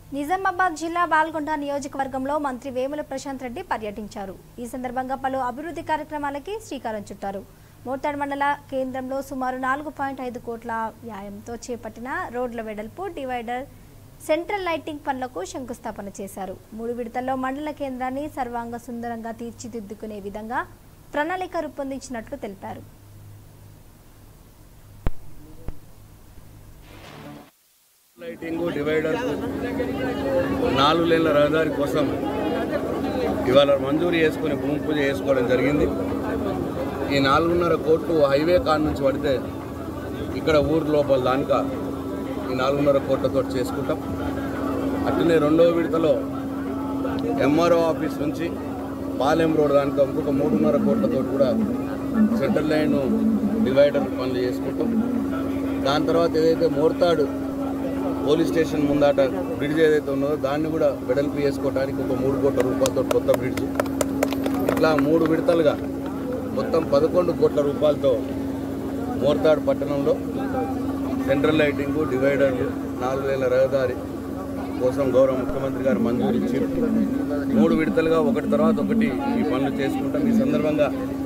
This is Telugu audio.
నిజామాబాద్ జిల్లా బాల్కొండ నియోజకవర్గంలో మంత్రి వేముల ప్రశాంత్ రెడ్డి పర్యటించారు ఈ సందర్భంగా పలు అభివృద్ధి కార్యక్రమాలకి శ్రీకారం చుట్టారు మోర్తాడ్ మండల కేంద్రంలో సుమారు నాలుగు పాయింట్ ఐదు కోట్ల వ్యాయంతో చేపట్టిన రోడ్ల వెడల్పు డివైడర్ సెంట్రల్ లైటింగ్ పనులకు శంకుస్థాపన చేశారు మూడు విడతల్లో మండల కేంద్రాన్ని సర్వాంగ సుందరంగా తీర్చిదిద్దుకునే విధంగా ప్రణాళిక రూపొందించినట్లు తెలిపారు లైటింగ్ డివైడర్ నాలుగు లేన్ల రహదారి కోసం ఇవాళ మంజూరు చేసుకుని భూమి పూజ చేసుకోవడం జరిగింది ఈ నాలుగున్నర కోట్లు హైవే కాడ నుంచి పడితే ఇక్కడ ఊరు లోపల దానిక ఈ నాలుగున్నర కోట్లతో చేసుకుంటాం అట్లనే రెండవ విడతలో ఎంఆర్ఓ ఆఫీస్ నుంచి పాలెం రోడ్ దానిక ఇంకొక మూడున్నర కోట్లతో కూడా సెంట్రల్ లైన్ డివైడర్ పనులు చేసుకుంటాం దాని తర్వాత ఏదైతే మోర్తాడు పోలీస్ స్టేషన్ ముందాట బ్రిడ్జ్ ఏదైతే ఉన్నదో దాన్ని కూడా వెడల్పు చేసుకోవడానికి ఒక మూడు కోట్ల రూపాయలతో కొత్త బ్రిడ్జ్ ఇట్లా మూడు విడతలుగా మొత్తం పదకొండు కోట్ల రూపాయలతో మోర్తాడు పట్టణంలో సెంట్రల్ లైటింగ్ డివైడర్లు నాలుగు వేల రహదారి కోసం గౌరవ ముఖ్యమంత్రి గారు మంజూరు ఇచ్చారు మూడు విడతలుగా ఒకటి తర్వాత ఒకటి ఈ పనులు చేసుకుంటాం ఈ సందర్భంగా